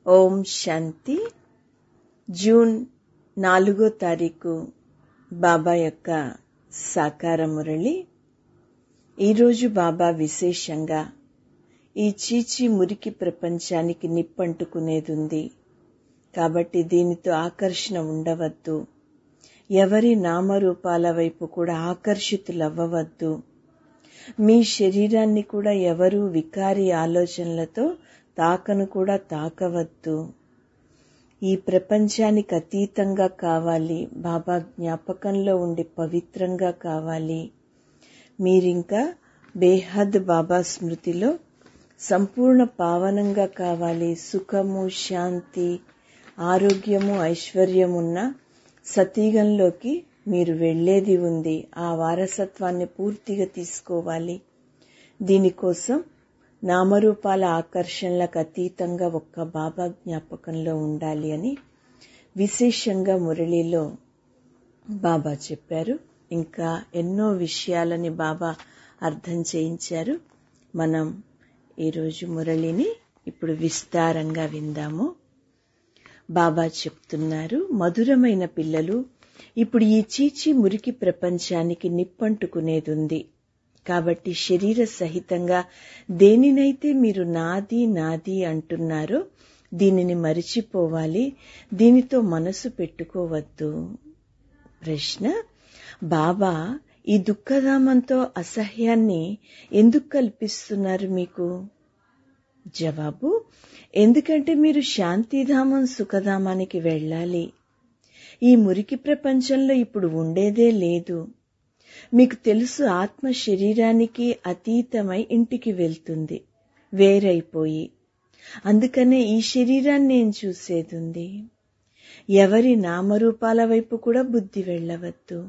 ఓం శాంతి June నాలుగో తారీఖు బాబా యొక్క సాకార మురళి ఈరోజు బాబా విశేషంగా ఈ చీచి మురికి ప్రపంచానికి నిప్పంటుకునేదుంది కాబట్టి దీనితో ఆకర్షణ ఉండవద్దు ఎవరి నామరూపాల వైపు కూడా ఆకర్షితులవ్వవద్దు మీ శరీరాన్ని కూడా ఎవరు వికారి ఆలోచనలతో తాకను కూడా తాకవద్దు ఈ ప్రపంచానికి అతీతంగా కావాలి బాబా జ్ఞాపకంలో ఉండి పవిత్రంగా కావాలి మీరింకా బేహద్ బాబా స్మృతిలో సంపూర్ణ పావనంగా కావాలి సుఖము శాంతి ఆరోగ్యము ఐశ్వర్యమున్న సతీగంలోకి మీరు వెళ్లేది ఉంది ఆ వారసత్వాన్ని పూర్తిగా తీసుకోవాలి దీనికోసం నామరూపాల ఆకర్షణలకు అతీతంగా ఒక్క బాబా జ్ఞాపకంలో ఉండాలి అని విశేషంగా మురళిలో బాబా చెప్పారు ఇంకా ఎన్నో విషయాలని బాబా అర్థం చేయించారు మనం ఈరోజు మురళిని ఇప్పుడు విస్తారంగా విందాము బాబా చెప్తున్నారు మధురమైన పిల్లలు ఇప్పుడు ఈ చీచి మురికి ప్రపంచానికి నిప్పంటుకునేదుంది కాబట్టి శరీర సహితంగా దేనినైతే మీరు నాది నాది అంటున్నారో దీనిని మరిచిపోవాలి దీనితో మనసు పెట్టుకోవద్దు ప్రశ్న బాబా ఈ దుఃఖధామంతో అసహ్యాన్ని ఎందుకు కల్పిస్తున్నారు మీకు జవాబు ఎందుకంటే మీరు శాంతిధామం సుఖధామానికి వెళ్ళాలి ఈ మురికి ప్రపంచంలో ఇప్పుడు ఉండేదే లేదు మీకు తెలుసు ఆత్మ శరీరానికి అతీతమై ఇంటికి వెళ్తుంది వేరైపోయి అందుకనే ఈ శరీరాన్ని నేను చూసేదుంది ఎవరి నామరూపాల వైపు కూడా బుద్ధి వెళ్ళవద్దు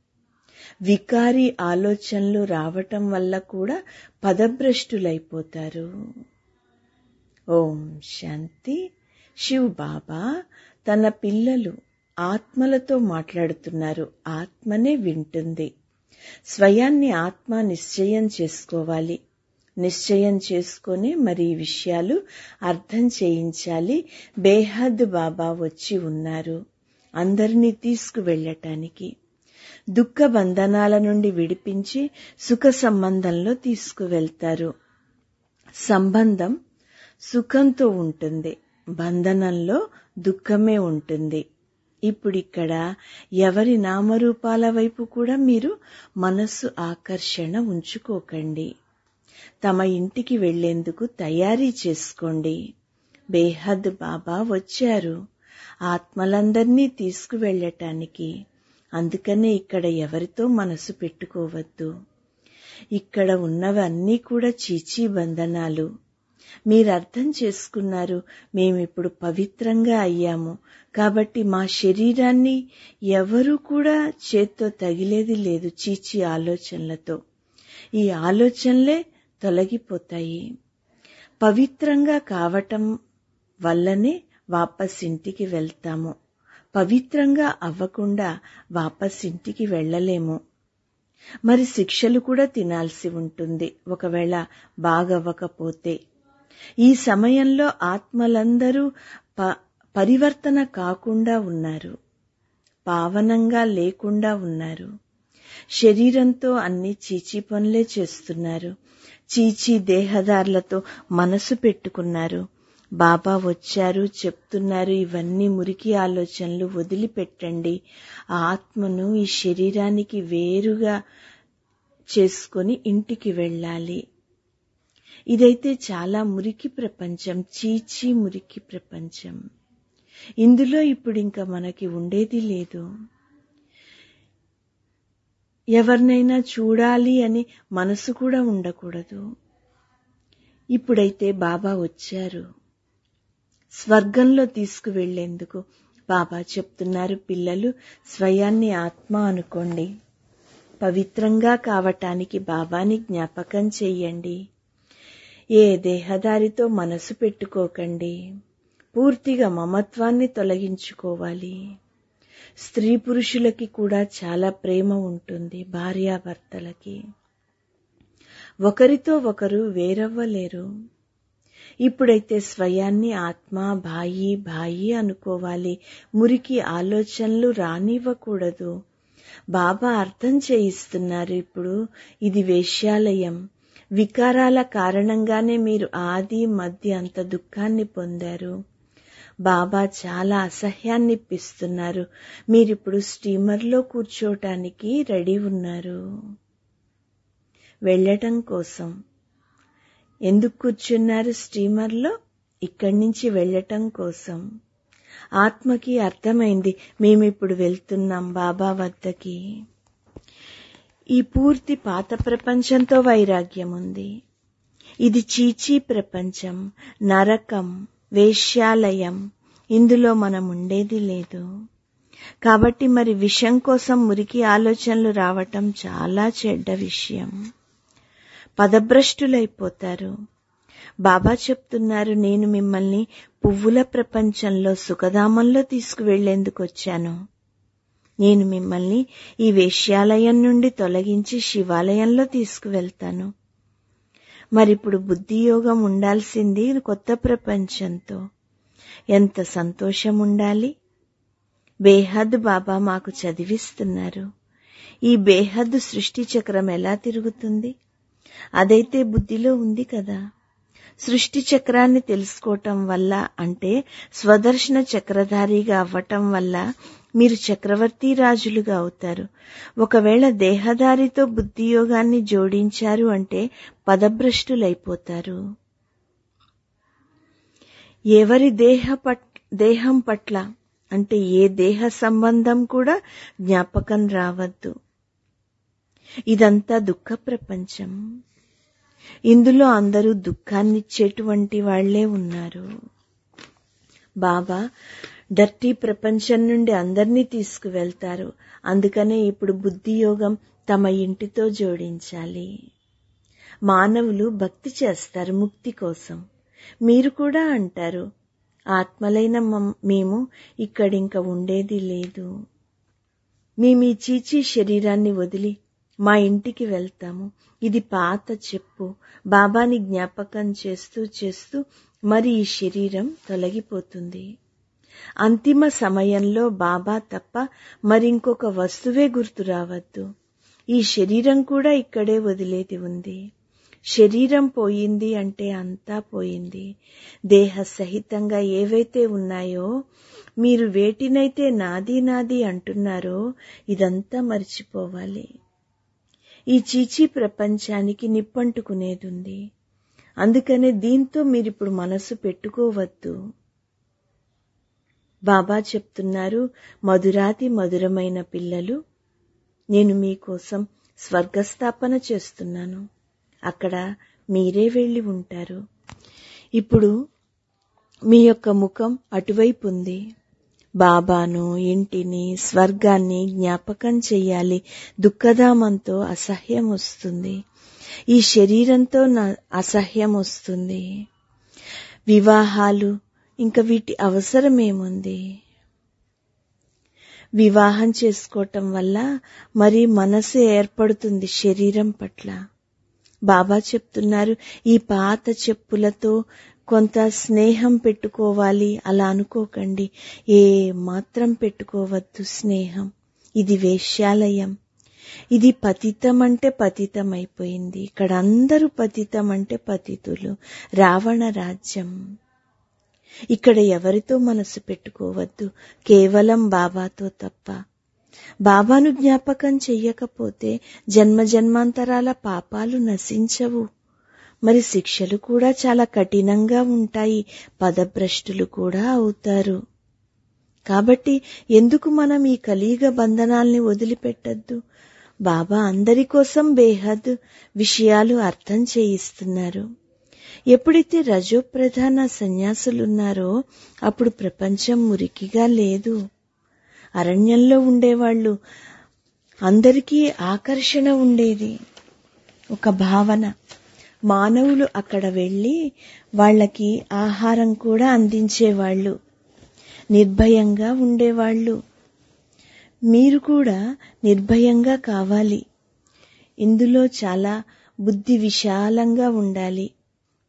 వికారి ఆలోచనలు రావటం వల్ల కూడా పదభ్రష్టులైపోతారు ఓం శాంతి శివ్ బాబా తన పిల్లలు ఆత్మలతో మాట్లాడుతున్నారు ఆత్మనే వింటుంది స్వయాన్ని ఆత్మ నిశ్చయం చేసుకోవాలి నిశ్చయం చేసుకొని మరి ఈ విషయాలు అర్థం చేయించాలి బేహద్ బాబా వచ్చి ఉన్నారు అందరినీ తీసుకువెళ్ళటానికి దుఃఖ బంధనాల నుండి విడిపించి సుఖ సంబంధంలో తీసుకువెళ్తారు సంబంధం సుఖంతో ఉంటుంది బంధనంలో దుఃఖమే ఉంటుంది ఇప్పుడు ఇక్కడ ఎవరి నామరూపాల వైపు కూడా మీరు మనస్సు ఆకర్షణ ఉంచుకోకండి తమ ఇంటికి వెళ్లేందుకు తయారీ చేసుకోండి బేహద్ బాబా వచ్చారు ఆత్మలందరినీ తీసుకువెళ్ళటానికి అందుకనే ఇక్కడ ఎవరితో మనసు పెట్టుకోవద్దు ఇక్కడ ఉన్నవన్నీ కూడా చీచీ బంధనాలు మీరు అర్థం చేసుకున్నారు మేమిప్పుడు పవిత్రంగా అయ్యాము కాబట్టి మా శరీరాన్ని ఎవరు కూడా చేత్తో తగిలేది లేదు చీచి ఆలోచనలతో ఈ ఆలోచనలే తొలగిపోతాయి పవిత్రంగా కావటం వల్లనే వాపస్ ఇంటికి వెళ్తాము పవిత్రంగా అవ్వకుండా వాపస్ ఇంటికి వెళ్ళలేము మరి శిక్షలు కూడా తినాల్సి ఉంటుంది ఒకవేళ బాగవ్వకపోతే ఈ సమయంలో ఆత్మలందరూ పరివర్తన కాకుండా ఉన్నారు పావనంగా లేకుండా ఉన్నారు శరీరంతో అన్ని చీచీ పనులే చేస్తున్నారు చీచీ దేహదారులతో మనసు పెట్టుకున్నారు బాబా వచ్చారు చెప్తున్నారు ఇవన్నీ మురికి ఆలోచనలు వదిలిపెట్టండి ఆత్మను ఈ శరీరానికి వేరుగా చేసుకొని ఇంటికి వెళ్ళాలి ఇదైతే చాలా మురికి ప్రపంచం చీచీ మురికి ప్రపంచం ఇందులో ఇప్పుడు ఇంకా మనకి ఉండేది లేదు ఎవరినైనా చూడాలి అని మనసు కూడా ఉండకూడదు ఇప్పుడైతే బాబా వచ్చారు స్వర్గంలో తీసుకువెళ్లేందుకు బాబా చెప్తున్నారు పిల్లలు స్వయాన్ని ఆత్మ అనుకోండి పవిత్రంగా కావటానికి బాబాని జ్ఞాపకం చెయ్యండి ఏ దేహదారితో మనసు పెట్టుకోకండి పూర్తిగా మమత్వాన్ని తొలగించుకోవాలి స్త్రీ పురుషులకి కూడా చాలా ప్రేమ ఉంటుంది భార్యాభర్తలకి ఒకరితో ఒకరు వేరవ్వలేరు ఇప్పుడైతే స్వయాన్ని ఆత్మ భాయి భాయి అనుకోవాలి మురికి ఆలోచనలు రానివ్వకూడదు బాబా అర్థం చేయిస్తున్నారు ఇప్పుడు ఇది వేశ్యాలయం వికారాల కారణంగానే మీరు ఆది మధ్య అంత దుఃఖాన్ని పొందారు బాబా చాలా అసహ్యాన్ని ఇప్పిస్తున్నారు మీరిప్పుడు స్టీమర్లో కూర్చోటానికి రెడీ ఉన్నారు వెళ్ళటం కోసం ఎందుకు కూర్చున్నారు స్టీమర్లో ఇక్కడి నుంచి వెళ్ళటం కోసం ఆత్మకి అర్థమైంది మేమిప్పుడు వెళ్తున్నాం బాబా వద్దకి ఈ పూర్తి పాత ప్రపంచంతో వైరాగ్యం ఉంది ఇది చీచీ ప్రపంచం నరకం వేశ్యాలయం ఇందులో మనం ఉండేది లేదు కాబట్టి మరి విషం కోసం మురికి ఆలోచనలు రావటం చాలా చెడ్డ విషయం పదభ్రష్టులైపోతారు బాబా చెప్తున్నారు నేను మిమ్మల్ని పువ్వుల ప్రపంచంలో సుఖధామంలో తీసుకువెళ్లేందుకు వచ్చాను నేను మిమ్మల్ని ఈ వేశ్యాలయం నుండి తొలగించి శివాలయంలో తీసుకువెళ్తాను మరిప్పుడు బుద్ధి యోగం ఉండాల్సింది కొత్త ప్రపంచంతో ఎంత సంతోషం ఉండాలి బేహద్ బాబా మాకు చదివిస్తున్నారు ఈ బేహద్ సృష్టి చక్రం ఎలా తిరుగుతుంది అదైతే బుద్ధిలో ఉంది కదా సృష్టి చక్రాన్ని తెలుసుకోవటం వల్ల అంటే స్వదర్శన చక్రధారిగా అవ్వటం వల్ల మీరు చక్రవర్తి రాజులుగా అవుతారు ఒకవేళ దేహదారితో బుద్ధి యోగాన్ని జోడించారు అంటే పదభ్రష్టులైపోతారు ఎవరి దేహ పట్ దేహం పట్ల అంటే ఏ దేహ సంబంధం కూడా జ్ఞాపకం రావద్దు ఇదంతా దుఃఖ ప్రపంచం ఇందులో అందరూ దుఃఖాన్నిచ్చేటువంటి వాళ్లే ఉన్నారు బాబా డర్టీ ప్రపంచం నుండి అందరినీ తీసుకువెళ్తారు అందుకనే ఇప్పుడు బుద్ధి యోగం తమ ఇంటితో జోడించాలి మానవులు భక్తి చేస్తారు ముక్తి కోసం మీరు కూడా అంటారు ఆత్మలైన మేము ఇక్కడింక ఉండేది లేదు మేము ఈ చీచీ శరీరాన్ని వదిలి మా ఇంటికి వెళ్తాము ఇది పాత చెప్పు బాబాని జ్ఞాపకం చేస్తూ చేస్తూ మరి ఈ శరీరం తొలగిపోతుంది అంతిమ సమయంలో బాబా తప్ప మరింకొక వస్తువే గుర్తు రావద్దు ఈ శరీరం కూడా ఇక్కడే వదిలేది ఉంది శరీరం పోయింది అంటే అంతా పోయింది దేహ సహితంగా ఏవైతే ఉన్నాయో మీరు వేటినైతే నాది నాది అంటున్నారో ఇదంతా మర్చిపోవాలి ఈ చీచీ ప్రపంచానికి నిప్పంటుకునేది ఉంది అందుకనే దీంతో మీరిప్పుడు మనసు పెట్టుకోవద్దు బాబా చెప్తున్నారు మధురాతి మధురమైన పిల్లలు నేను మీకోసం స్వర్గస్థాపన చేస్తున్నాను అక్కడ మీరే వెళ్ళి ఉంటారు ఇప్పుడు మీ యొక్క ముఖం అటువైపు ఉంది బాబాను ఇంటిని స్వర్గాన్ని జ్ఞాపకం చెయ్యాలి దుఃఖధామంతో అసహ్యం వస్తుంది ఈ శరీరంతో నా అసహ్యం వస్తుంది వివాహాలు ఇంకా వీటి అవసరం ఏముంది వివాహం చేసుకోవటం వల్ల మరి మనసు ఏర్పడుతుంది శరీరం పట్ల బాబా చెప్తున్నారు ఈ పాత చెప్పులతో కొంత స్నేహం పెట్టుకోవాలి అలా అనుకోకండి ఏ మాత్రం పెట్టుకోవద్దు స్నేహం ఇది వేశ్యాలయం ఇది పతితం అంటే పతితం అయిపోయింది ఇక్కడ అందరూ పతితం అంటే పతితులు రావణ రాజ్యం ఇక్కడ ఎవరితో మనసు పెట్టుకోవద్దు కేవలం బాబాతో తప్ప బాబాను జ్ఞాపకం చెయ్యకపోతే జన్మ జన్మాంతరాల పాపాలు నశించవు మరి శిక్షలు కూడా చాలా కఠినంగా ఉంటాయి పదభ్రష్టులు కూడా అవుతారు కాబట్టి ఎందుకు మనం ఈ కలియుగ బంధనాల్ని వదిలిపెట్టద్దు బాబా అందరి కోసం బేహద్ విషయాలు అర్థం చేయిస్తున్నారు ఎప్పుడైతే రజోప్రధాన సన్యాసులున్నారో అప్పుడు ప్రపంచం మురికిగా లేదు అరణ్యంలో ఉండేవాళ్ళు అందరికీ ఆకర్షణ ఉండేది ఒక భావన మానవులు అక్కడ వెళ్ళి వాళ్ళకి ఆహారం కూడా అందించేవాళ్ళు నిర్భయంగా ఉండేవాళ్ళు మీరు కూడా నిర్భయంగా కావాలి ఇందులో చాలా బుద్ధి విశాలంగా ఉండాలి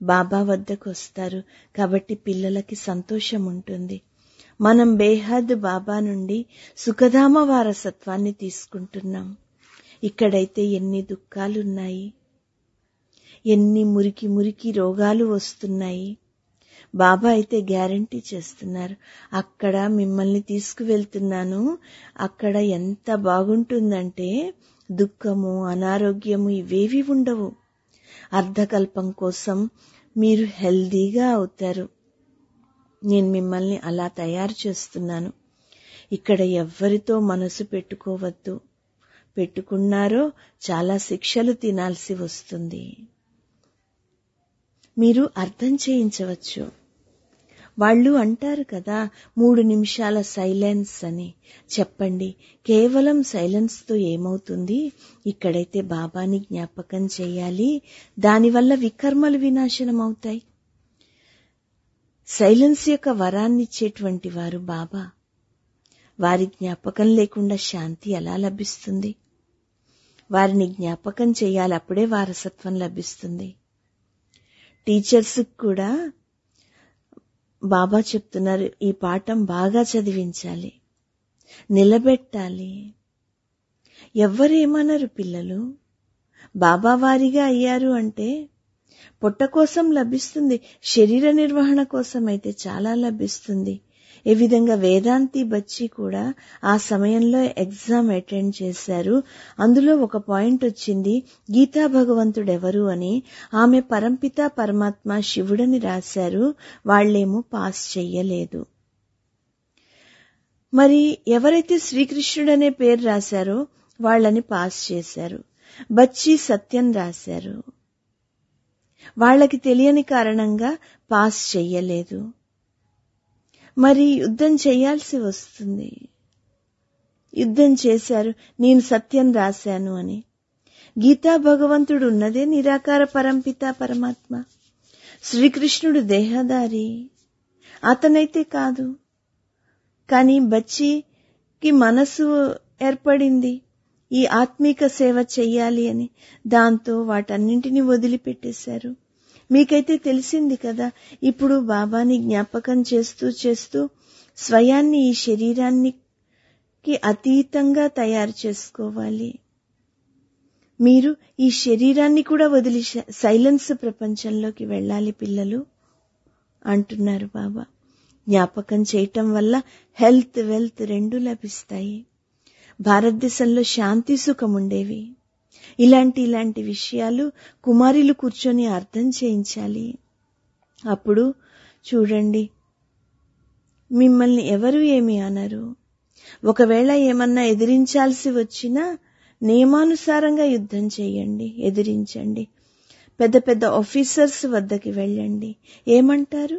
బాబా వద్దకు వస్తారు కాబట్టి పిల్లలకి సంతోషం ఉంటుంది మనం బేహద్ బాబా నుండి సుఖధామ వారసత్వాన్ని తీసుకుంటున్నాం ఇక్కడైతే ఎన్ని దుఃఖాలున్నాయి ఎన్ని మురికి మురికి రోగాలు వస్తున్నాయి బాబా అయితే గ్యారంటీ చేస్తున్నారు అక్కడ మిమ్మల్ని తీసుకువెళ్తున్నాను అక్కడ ఎంత బాగుంటుందంటే దుఃఖము అనారోగ్యము ఇవేవి ఉండవు అర్ధకల్పం కోసం మీరు హెల్దీగా అవుతారు నేను మిమ్మల్ని అలా తయారు చేస్తున్నాను ఇక్కడ ఎవ్వరితో మనసు పెట్టుకోవద్దు పెట్టుకున్నారో చాలా శిక్షలు తినాల్సి వస్తుంది మీరు అర్థం చేయించవచ్చు వాళ్ళు అంటారు కదా మూడు నిమిషాల సైలెన్స్ అని చెప్పండి కేవలం సైలెన్స్ తో ఏమవుతుంది ఇక్కడైతే బాబాని జ్ఞాపకం చేయాలి దానివల్ల వికర్మలు వినాశనం అవుతాయి సైలెన్స్ యొక్క వరాన్నిచ్చేటువంటి వారు బాబా వారి జ్ఞాపకం లేకుండా శాంతి ఎలా లభిస్తుంది వారిని జ్ఞాపకం చేయాలి అప్పుడే వారసత్వం లభిస్తుంది టీచర్స్ కూడా బాబా చెప్తున్నారు ఈ పాఠం బాగా చదివించాలి నిలబెట్టాలి ఎవ్వరేమన్నారు పిల్లలు బాబా వారిగా అయ్యారు అంటే పొట్ట కోసం లభిస్తుంది శరీర నిర్వహణ కోసం అయితే చాలా లభిస్తుంది ఏ విధంగా వేదాంతి బచ్చి కూడా ఆ సమయంలో ఎగ్జామ్ అటెండ్ చేశారు అందులో ఒక పాయింట్ వచ్చింది గీతా భగవంతుడెవరు అని ఆమె పరంపిత పరమాత్మ శివుడని రాశారు వాళ్లేమో పాస్ చెయ్యలేదు మరి ఎవరైతే శ్రీకృష్ణుడనే పేరు రాశారో వాళ్ళని పాస్ చేశారు బచ్చి సత్యం రాశారు వాళ్ళకి తెలియని కారణంగా పాస్ చెయ్యలేదు మరి యుద్ధం చేయాల్సి వస్తుంది యుద్ధం చేశారు నేను సత్యం రాశాను అని గీతా భగవంతుడు ఉన్నదే నిరాకార పరంపిత పరమాత్మ శ్రీకృష్ణుడు దేహదారి అతనైతే కాదు కానీ బచ్చికి మనసు ఏర్పడింది ఈ ఆత్మీక సేవ చెయ్యాలి అని దాంతో వాటన్నింటినీ వదిలిపెట్టేశారు మీకైతే తెలిసింది కదా ఇప్పుడు బాబాని జ్ఞాపకం చేస్తూ చేస్తూ స్వయాన్ని ఈ శరీరానికి అతీతంగా తయారు చేసుకోవాలి మీరు ఈ శరీరాన్ని కూడా వదిలి సైలెన్స్ ప్రపంచంలోకి వెళ్ళాలి పిల్లలు అంటున్నారు బాబా జ్ఞాపకం చేయటం వల్ల హెల్త్ వెల్త్ రెండు లభిస్తాయి భారతదేశంలో శాంతి సుఖం ఉండేవి ఇలాంటి ఇలాంటి విషయాలు కుమారులు కూర్చొని అర్థం చేయించాలి అప్పుడు చూడండి మిమ్మల్ని ఎవరు ఏమి అనరు ఒకవేళ ఏమన్నా ఎదిరించాల్సి వచ్చినా నియమానుసారంగా యుద్ధం చేయండి ఎదిరించండి పెద్ద పెద్ద ఆఫీసర్స్ వద్దకి వెళ్ళండి ఏమంటారు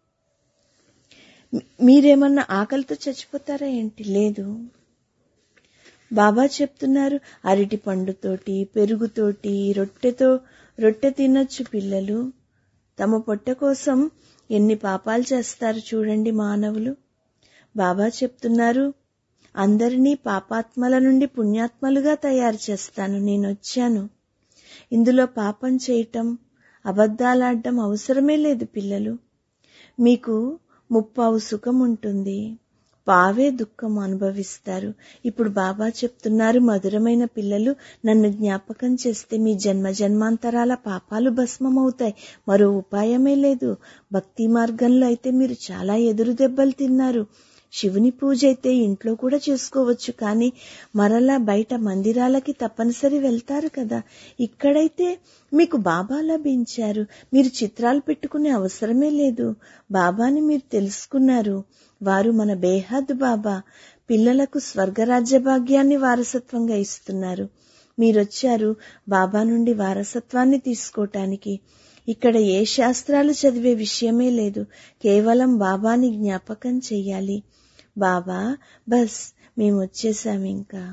మీరేమన్నా ఆకలితో చచ్చిపోతారా ఏంటి లేదు బాబా చెప్తున్నారు అరటి పండుతోటి పెరుగుతోటి రొట్టెతో రొట్టె తినొచ్చు పిల్లలు తమ పొట్ట కోసం ఎన్ని పాపాలు చేస్తారు చూడండి మానవులు బాబా చెప్తున్నారు అందరినీ పాపాత్మల నుండి పుణ్యాత్మలుగా తయారు చేస్తాను నేను వచ్చాను ఇందులో పాపం చేయటం అబద్ధాలాడటం అవసరమే లేదు పిల్లలు మీకు ముప్పావు సుఖం ఉంటుంది పావే దుఃఖం అనుభవిస్తారు ఇప్పుడు బాబా చెప్తున్నారు మధురమైన పిల్లలు నన్ను జ్ఞాపకం చేస్తే మీ జన్మ జన్మాంతరాల పాపాలు భస్మమవుతాయి మరో ఉపాయమే లేదు భక్తి మార్గంలో అయితే మీరు చాలా ఎదురు దెబ్బలు తిన్నారు శివుని పూజ అయితే ఇంట్లో కూడా చేసుకోవచ్చు కానీ మరలా బయట మందిరాలకి తప్పనిసరి వెళ్తారు కదా ఇక్కడైతే మీకు బాబా లభించారు మీరు చిత్రాలు పెట్టుకునే అవసరమే లేదు బాబాని మీరు తెలుసుకున్నారు వారు మన బేహద్ బాబా పిల్లలకు స్వర్గరాజ్య భాగ్యాన్ని వారసత్వంగా ఇస్తున్నారు మీరొచ్చారు బాబా నుండి వారసత్వాన్ని తీసుకోవటానికి ఇక్కడ ఏ శాస్త్రాలు చదివే విషయమే లేదు కేవలం బాబాని జ్ఞాపకం చెయ్యాలి బాబా బస్ మేము వచ్చేసాం ఇంకా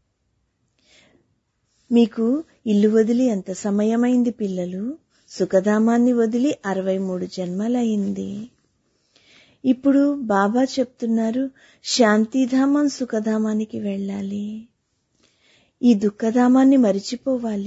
మీకు ఇల్లు వదిలి ఎంత సమయమైంది పిల్లలు సుఖధామాన్ని వదిలి అరవై మూడు జన్మలయింది ఇప్పుడు బాబా చెప్తున్నారు శాంతిధామం సుఖధామానికి వెళ్ళాలి ఈ దుఃఖధామాన్ని మరిచిపోవాలి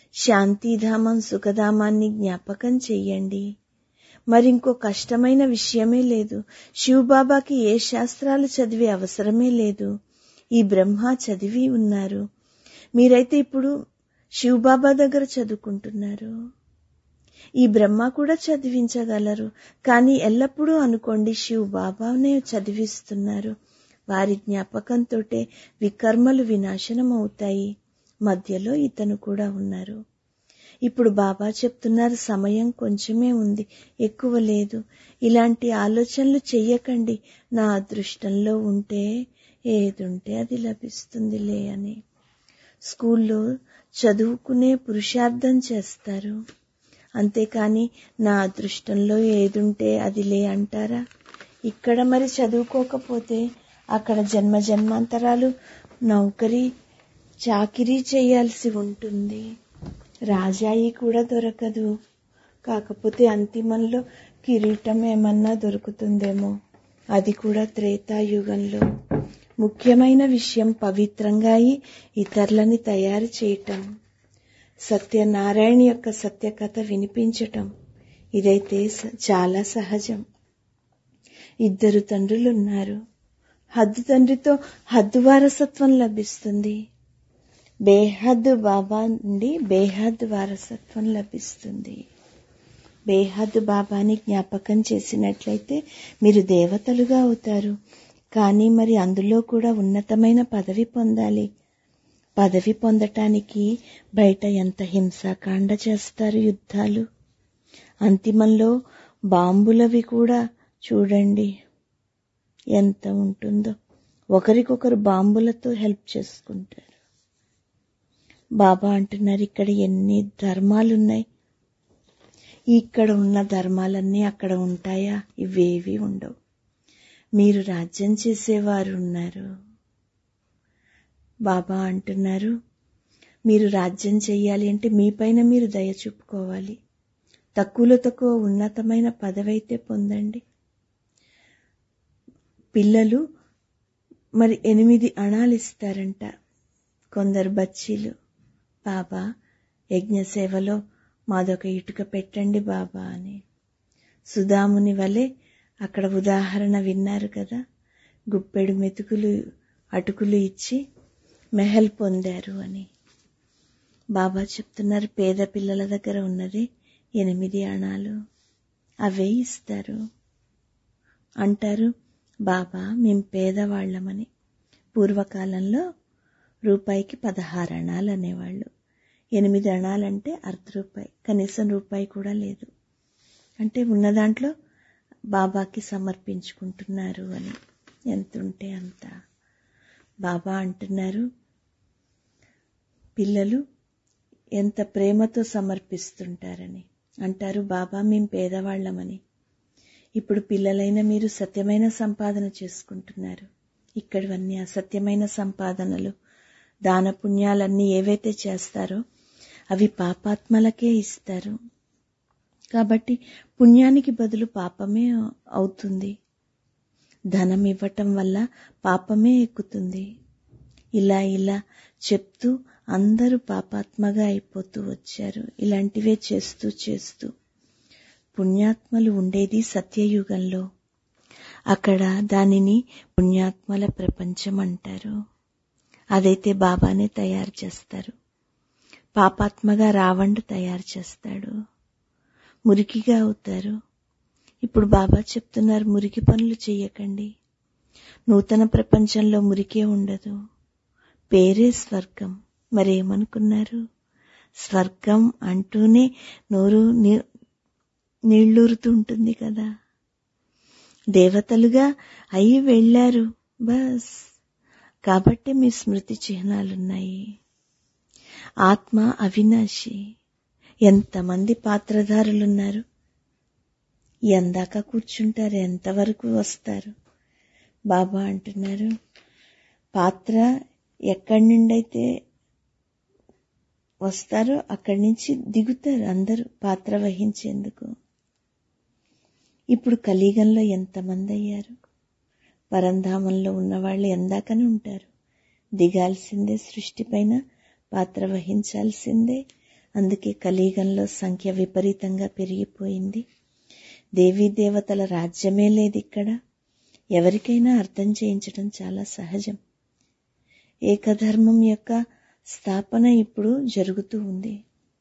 శాంతిధామం సుఖధామాన్ని జ్ఞాపకం చెయ్యండి మరింకో కష్టమైన విషయమే లేదు శివబాబాకి ఏ శాస్త్రాలు చదివే అవసరమే లేదు ఈ బ్రహ్మ చదివి ఉన్నారు మీరైతే ఇప్పుడు శివబాబా దగ్గర చదువుకుంటున్నారు ఈ బ్రహ్మ కూడా చదివించగలరు కానీ ఎల్లప్పుడూ అనుకోండి శివ్ బాబానే చదివిస్తున్నారు వారి జ్ఞాపకంతో వికర్మలు వినాశనం అవుతాయి మధ్యలో ఇతను కూడా ఉన్నారు ఇప్పుడు బాబా చెప్తున్నారు సమయం కొంచెమే ఉంది ఎక్కువ లేదు ఇలాంటి ఆలోచనలు చెయ్యకండి నా అదృష్టంలో ఉంటే ఏదుంటే అది లభిస్తుందిలే అని స్కూల్లో చదువుకునే పురుషార్థం చేస్తారు అంతేకాని నా అదృష్టంలో ఏదుంటే అది లే అంటారా ఇక్కడ మరి చదువుకోకపోతే అక్కడ జన్మ జన్మాంతరాలు నౌకరీ చాకిరీ చేయాల్సి ఉంటుంది రాజాయి కూడా దొరకదు కాకపోతే అంతిమంలో కిరీటం ఏమన్నా దొరుకుతుందేమో అది కూడా త్రేతాయుగంలో ముఖ్యమైన విషయం పవిత్రంగా అయి ఇతరులని తయారు చేయటం సత్యనారాయణ యొక్క సత్యకథ వినిపించటం ఇదైతే చాలా సహజం ఇద్దరు తండ్రులు ఉన్నారు హద్దు తండ్రితో హద్దు వారసత్వం లభిస్తుంది బేహద్దు బాబా నుండి బేహద్దు వారసత్వం లభిస్తుంది బేహద్దు బాబాని జ్ఞాపకం చేసినట్లయితే మీరు దేవతలుగా అవుతారు కానీ మరి అందులో కూడా ఉన్నతమైన పదవి పొందాలి పదవి పొందటానికి బయట ఎంత హింసాకాండ చేస్తారు యుద్ధాలు అంతిమంలో బాంబులవి కూడా చూడండి ఎంత ఉంటుందో ఒకరికొకరు బాంబులతో హెల్ప్ చేసుకుంటారు బాబా అంటున్నారు ఇక్కడ ఎన్ని ధర్మాలున్నాయి ఇక్కడ ఉన్న ధర్మాలన్నీ అక్కడ ఉంటాయా ఇవేవి ఉండవు మీరు రాజ్యం చేసేవారు ఉన్నారు బాబా అంటున్నారు మీరు రాజ్యం చెయ్యాలి అంటే మీపైన మీరు దయ చూపుకోవాలి తక్కువలో తక్కువ ఉన్నతమైన పదవైతే పొందండి పిల్లలు మరి ఎనిమిది అణాలు ఇస్తారంట కొందరు బచ్చీలు బాబా యజ్ఞ సేవలో మాదొక ఇటుక పెట్టండి బాబా అని సుధాముని వలె అక్కడ ఉదాహరణ విన్నారు కదా గుప్పెడు మెతుకులు అటుకులు ఇచ్చి మెహల్ పొందారు అని బాబా చెప్తున్నారు పేద పిల్లల దగ్గర ఉన్నది ఎనిమిది అణాలు అవే ఇస్తారు అంటారు బాబా మేం పేదవాళ్లమని పూర్వకాలంలో రూపాయికి పదహారు అణాలు అనేవాళ్ళు ఎనిమిది అణాలంటే అర్ధ రూపాయి కనీసం రూపాయి కూడా లేదు అంటే ఉన్న దాంట్లో బాబాకి సమర్పించుకుంటున్నారు అని ఎంత ఉంటే అంత బాబా అంటున్నారు పిల్లలు ఎంత ప్రేమతో సమర్పిస్తుంటారని అంటారు బాబా మేం పేదవాళ్లమని ఇప్పుడు పిల్లలైన మీరు సత్యమైన సంపాదన చేసుకుంటున్నారు ఇక్కడివన్నీ అసత్యమైన సంపాదనలు దాన పుణ్యాలన్నీ ఏవైతే చేస్తారో అవి పాపాత్మలకే ఇస్తారు కాబట్టి పుణ్యానికి బదులు పాపమే అవుతుంది ధనం ఇవ్వటం వల్ల పాపమే ఎక్కుతుంది ఇలా ఇలా చెప్తూ అందరూ పాపాత్మగా అయిపోతూ వచ్చారు ఇలాంటివే చేస్తూ చేస్తూ పుణ్యాత్మలు ఉండేది సత్యయుగంలో అక్కడ దానిని పుణ్యాత్మల ప్రపంచం అంటారు అదైతే బాబానే తయారు చేస్తారు పాపాత్మగా రావణుడు తయారు చేస్తాడు మురికిగా అవుతారు ఇప్పుడు బాబా చెప్తున్నారు మురికి పనులు చెయ్యకండి నూతన ప్రపంచంలో మురికే ఉండదు పేరే స్వర్గం మరేమనుకున్నారు స్వర్గం అంటూనే నోరు నీళ్లూరుతూ ఉంటుంది కదా దేవతలుగా అయి వెళ్లారు బస్ కాబట్టి మీ స్మృతి చిహ్నాలున్నాయి ఆత్మ అవినాశి ఎంతమంది పాత్రధారులున్నారు ఎందాక కూర్చుంటారు ఎంతవరకు వస్తారు బాబా అంటున్నారు పాత్ర ఎక్కడి నుండైతే వస్తారో అక్కడి నుంచి దిగుతారు అందరూ పాత్ర వహించేందుకు ఇప్పుడు కలియుగంలో ఎంతమంది అయ్యారు పరంధామంలో ఉన్నవాళ్ళు ఎందాకనే ఉంటారు దిగాల్సిందే సృష్టి పైన పాత్ర వహించాల్సిందే అందుకే కలియుగంలో సంఖ్య విపరీతంగా పెరిగిపోయింది దేవీ దేవతల రాజ్యమే లేదు ఇక్కడ ఎవరికైనా అర్థం చేయించడం చాలా సహజం ఏకధర్మం యొక్క స్థాపన ఇప్పుడు జరుగుతూ ఉంది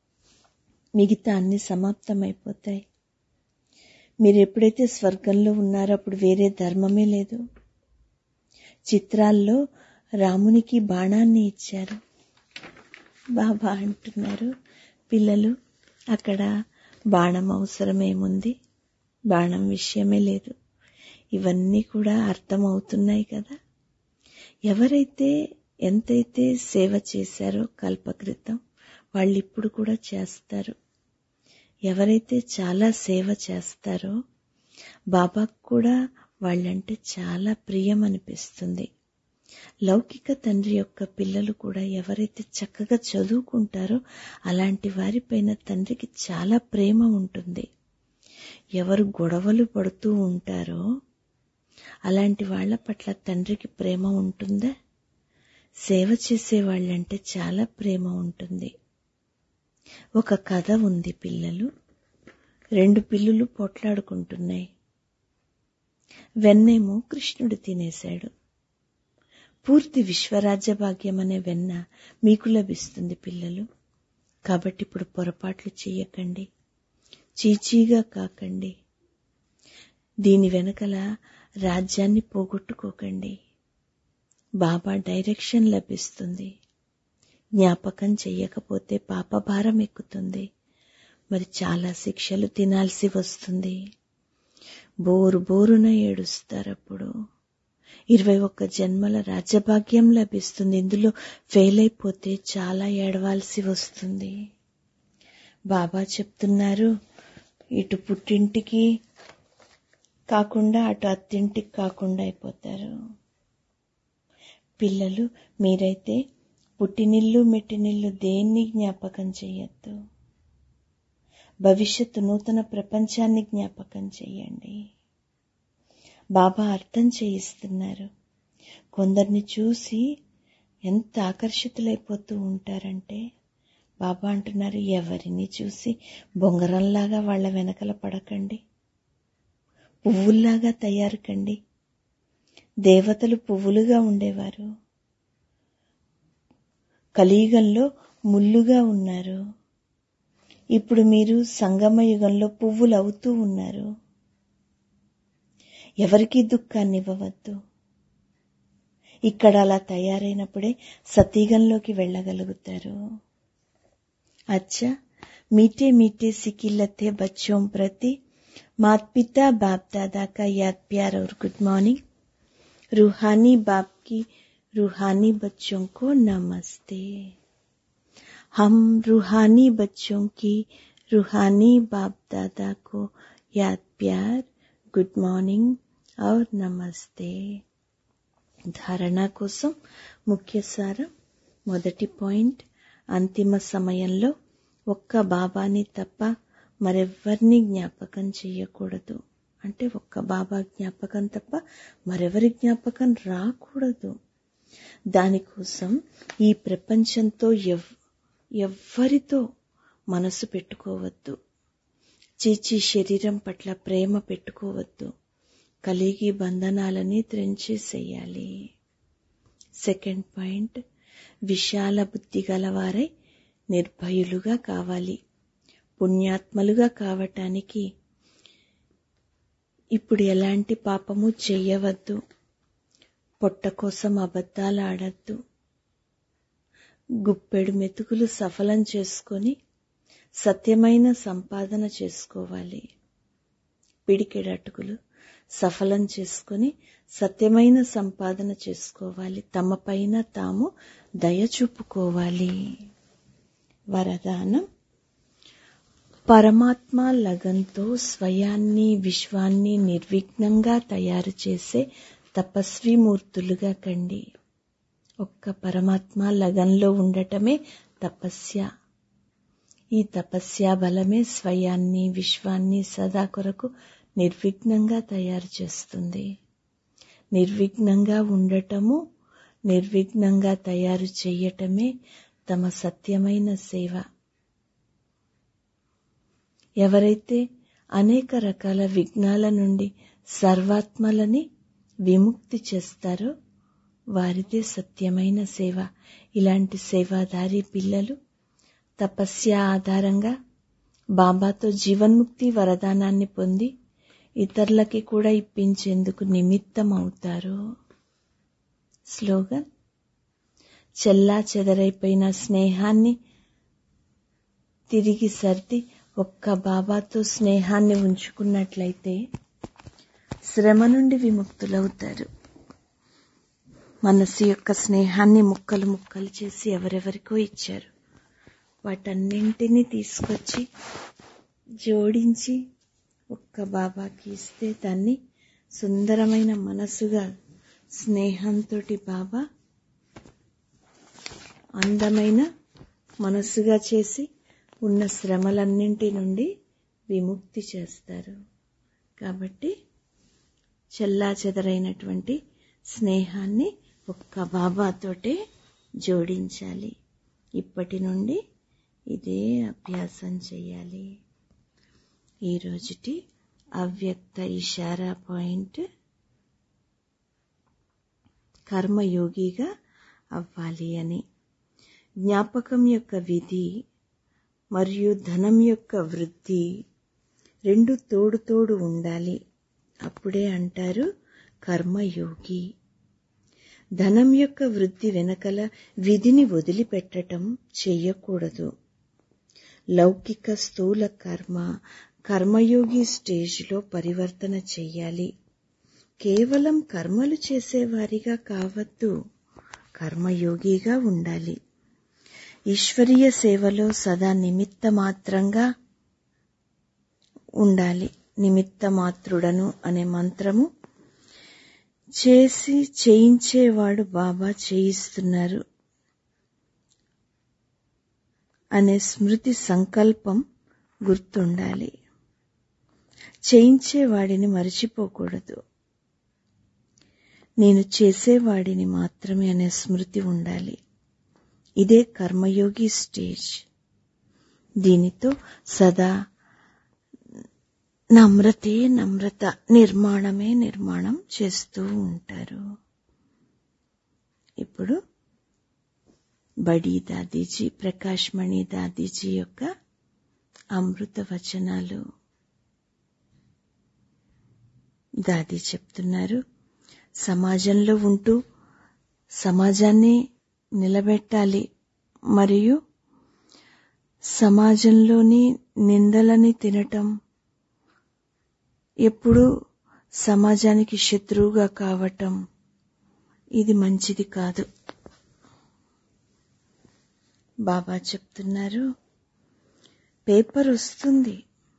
మిగతా అన్ని సమాప్తమైపోతాయి మీరు ఎప్పుడైతే స్వర్గంలో ఉన్నారో అప్పుడు వేరే ధర్మమే లేదు చిత్రాల్లో రామునికి బాణాన్ని ఇచ్చారు బాబా అంటున్నారు పిల్లలు అక్కడ బాణం అవసరమేముంది బాణం విషయమే లేదు ఇవన్నీ కూడా అర్థమవుతున్నాయి కదా ఎవరైతే ఎంతైతే సేవ చేశారో కల్పకృతం వాళ్ళు ఇప్పుడు కూడా చేస్తారు ఎవరైతే చాలా సేవ చేస్తారో బాబాకు కూడా వాళ్ళంటే చాలా ప్రియం అనిపిస్తుంది లౌకిక తండ్రి యొక్క పిల్లలు కూడా ఎవరైతే చక్కగా చదువుకుంటారో అలాంటి వారిపైన తండ్రికి చాలా ప్రేమ ఉంటుంది ఎవరు గొడవలు పడుతూ ఉంటారో అలాంటి వాళ్ల పట్ల తండ్రికి ప్రేమ ఉంటుందా సేవ చేసే వాళ్ళంటే చాలా ప్రేమ ఉంటుంది ఒక కథ ఉంది పిల్లలు రెండు పిల్లులు పొట్లాడుకుంటున్నాయి వెన్నేమో కృష్ణుడు తినేశాడు పూర్తి విశ్వరాజ్య భాగ్యం అనే వెన్న మీకు లభిస్తుంది పిల్లలు కాబట్టి ఇప్పుడు పొరపాట్లు చేయకండి చీచీగా కాకండి దీని వెనకల రాజ్యాన్ని పోగొట్టుకోకండి బాబా డైరెక్షన్ లభిస్తుంది జ్ఞాపకం చెయ్యకపోతే పాపభారం ఎక్కుతుంది మరి చాలా శిక్షలు తినాల్సి వస్తుంది బోరు బోరున ఏడుస్తారప్పుడు ఇరవై ఒక్క జన్మల రాజ్యభాగ్యం లభిస్తుంది ఇందులో ఫెయిల్ అయిపోతే చాలా ఏడవాల్సి వస్తుంది బాబా చెప్తున్నారు ఇటు పుట్టింటికి కాకుండా అటు అత్తింటికి కాకుండా అయిపోతారు పిల్లలు మీరైతే పుట్టినిల్లు మెట్టినిల్లు దేన్ని జ్ఞాపకం చెయ్యొద్దు భవిష్యత్తు నూతన ప్రపంచాన్ని జ్ఞాపకం చెయ్యండి బాబా అర్థం చేయిస్తున్నారు కొందరిని చూసి ఎంత ఆకర్షితులైపోతూ ఉంటారంటే బాబా అంటున్నారు ఎవరిని చూసి బొంగరంలాగా వాళ్ళ వెనకల పడకండి పువ్వుల్లాగా తయారు కండి దేవతలు పువ్వులుగా ఉండేవారు కలియుగంలో ముల్లుగా ఉన్నారు ఇప్పుడు మీరు సంగమ యుగంలో పువ్వులు అవుతూ ఉన్నారు ఎవరికీ దుఃఖాన్ని ఇవ్వవద్దు ఇక్కడ అలా తయారైనప్పుడే సతీగంలోకి వెళ్ళగలుగుతారు అచ్చా మీటే మీటే సికిల్లతే బచ్చోం ప్రతి मात पिता बाप दादा का याद प्यार और गुड मॉर्निंग रूहानी बाप की रूहानी बच्चों को नमस्ते हम रूहानी बच्चों की रूहानी बाप दादा को याद प्यार गुड మార్నింగ్ और నమస్తే ధారణ కోసం ముఖ్య సారం మొదటి పాయింట్ అంతిమ సమయంలో ఒక్క బాబాని తప్ప మరెవ్వరిని జ్ఞాపకం చెయ్యకూడదు అంటే ఒక్క బాబా జ్ఞాపకం తప్ప మరెవరి జ్ఞాపకం రాకూడదు దానికోసం ఈ ప్రపంచంతో ఎవ్ ఎవ్వరితో మనసు పెట్టుకోవద్దు చీచి శరీరం పట్ల ప్రేమ పెట్టుకోవద్దు కలిగి బంధనాలని త్రెంచేసేయాలి సెకండ్ పాయింట్ విశాల బుద్ధి గలవారై నిర్భయులుగా కావాలి పుణ్యాత్మలుగా కావటానికి ఇప్పుడు ఎలాంటి పాపము చెయ్యవద్దు పొట్ట కోసం అబద్ధాలు ఆడద్దు గుప్పెడు మెతుకులు సఫలం చేసుకొని సత్యమైన సంపాదన చేసుకోవాలి పిడికెడు అటుకులు సఫలం చేసుకొని సత్యమైన సంపాదన చేసుకోవాలి తమ పైన తాము దయ చూపుకోవాలి వరదానం పరమాత్మ లగంతో స్వయాన్ని విశ్వాన్ని నిర్విఘ్నంగా తయారు చేసే తపస్వి మూర్తులుగా కండి ఒక్క పరమాత్మ లగంలో ఉండటమే తపస్య ఈ తపస్య బలమే స్వయాన్ని విశ్వాన్ని సదా కొరకు నిర్విఘ్నంగా తయారు చేస్తుంది నిర్విఘ్నంగా ఉండటము నిర్విఘ్నంగా తయారు చేయటమే తమ సత్యమైన సేవ ఎవరైతే అనేక రకాల విఘ్నాల నుండి సర్వాత్మలని విముక్తి చేస్తారో వారిదే సత్యమైన సేవ ఇలాంటి సేవాదారి పిల్లలు తపస్య ఆధారంగా బాబాతో జీవన్ముక్తి వరదానాన్ని పొంది ఇతరులకి కూడా ఇప్పించేందుకు నిమిత్తం అవుతారు స్లోగన్ చెల్లా చెదరైపోయిన స్నేహాన్ని తిరిగి సర్ది ఒక్క బాబాతో స్నేహాన్ని ఉంచుకున్నట్లయితే శ్రమ నుండి విముక్తులవుతారు మనసు యొక్క స్నేహాన్ని ముక్కలు ముక్కలు చేసి ఎవరెవరికో ఇచ్చారు వాటన్నింటినీ తీసుకొచ్చి జోడించి ఒక్క బాబాకి ఇస్తే దాన్ని సుందరమైన మనసుగా స్నేహంతో బాబా అందమైన మనసుగా చేసి ఉన్న శ్రమలన్నింటి నుండి విముక్తి చేస్తారు కాబట్టి చెల్లా చెదరైనటువంటి స్నేహాన్ని ఒక్క బాబాతోటే జోడించాలి ఇప్పటి నుండి ఇదే అభ్యాసం చేయాలి ఈ రోజుటి అవ్యక్త ఇషారా పాయింట్ కర్మయోగిగా అవ్వాలి అని జ్ఞాపకం యొక్క విధి మరియు ధనం యొక్క వృద్ధి రెండు తోడు తోడు ఉండాలి అప్పుడే అంటారు కర్మయోగి ధనం యొక్క వృద్ధి వెనకల విధిని వదిలిపెట్టటం చెయ్యకూడదు లౌకిక స్థూల కర్మ కర్మయోగి స్టేజ్లో పరివర్తన చెయ్యాలి కేవలం కర్మలు చేసేవారిగా కావద్దు కర్మయోగిగా ఉండాలి ఈశ్వరీయ సేవలో సదా నిమిత్త మాత్రంగా ఉండాలి నిమిత్త మాత్రుడను అనే మంత్రము చేసి చేయించేవాడు బాబా చేయిస్తున్నారు అనే స్మృతి సంకల్పం గుర్తుండాలి చేయించేవాడిని మరిచిపోకూడదు నేను చేసేవాడిని మాత్రమే అనే స్మృతి ఉండాలి ఇదే కర్మయోగి స్టేజ్ దీనితో సదా నమ్రతే నమ్రత నిర్మాణమే నిర్మాణం చేస్తూ ఉంటారు ఇప్పుడు బడి దాదీజీ ప్రకాష్ మణి దాదీజీ యొక్క అమృత వచనాలు దాది చెప్తున్నారు సమాజంలో ఉంటూ సమాజాన్ని నిలబెట్టాలి మరియు సమాజంలోని నిందలని తినటం ఎప్పుడు సమాజానికి శత్రువుగా కావటం ఇది మంచిది కాదు బాబా చెప్తున్నారు పేపర్ వస్తుంది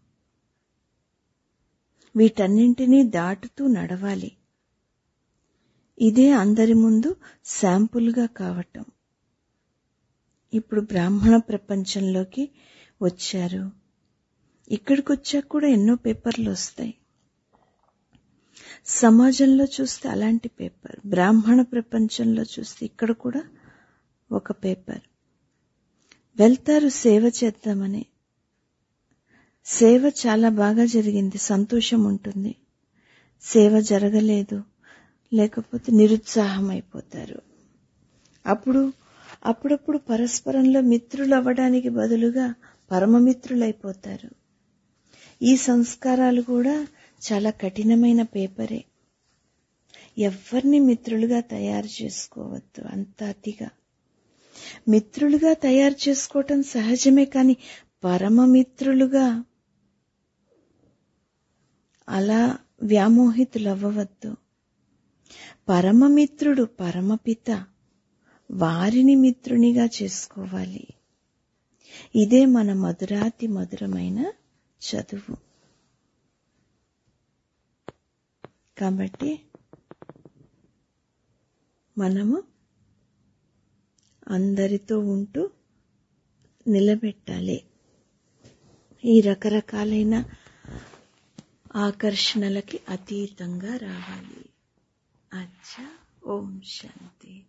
వీటన్నింటినీ దాటుతూ నడవాలి ఇదే అందరి ముందు శాంపుల్గా కావటం ఇప్పుడు బ్రాహ్మణ ప్రపంచంలోకి వచ్చారు ఇక్కడికి వచ్చాక కూడా ఎన్నో పేపర్లు వస్తాయి సమాజంలో చూస్తే అలాంటి పేపర్ బ్రాహ్మణ ప్రపంచంలో చూస్తే ఇక్కడ కూడా ఒక పేపర్ వెళ్తారు సేవ చేద్దామని సేవ చాలా బాగా జరిగింది సంతోషం ఉంటుంది సేవ జరగలేదు లేకపోతే నిరుత్సాహం అయిపోతారు అప్పుడు అప్పుడప్పుడు పరస్పరంలో మిత్రులు అవ్వడానికి బదులుగా పరమమిత్రులైపోతారు ఈ సంస్కారాలు కూడా చాలా కఠినమైన పేపరే ఎవరిని మిత్రులుగా తయారు చేసుకోవద్దు అంత అతిగా మిత్రులుగా తయారు చేసుకోవటం సహజమే కానీ పరమమిత్రులుగా అలా వ్యామోహితులు అవ్వవద్దు పరమమిత్రుడు పరమపిత వారిని మిత్రునిగా చేసుకోవాలి ఇదే మన మధురాతి మధురమైన చదువు కాబట్టి మనము అందరితో ఉంటూ నిలబెట్టాలి ఈ రకరకాలైన ఆకర్షణలకి అతీతంగా రావాలి అచ్చా ఓం శాంతి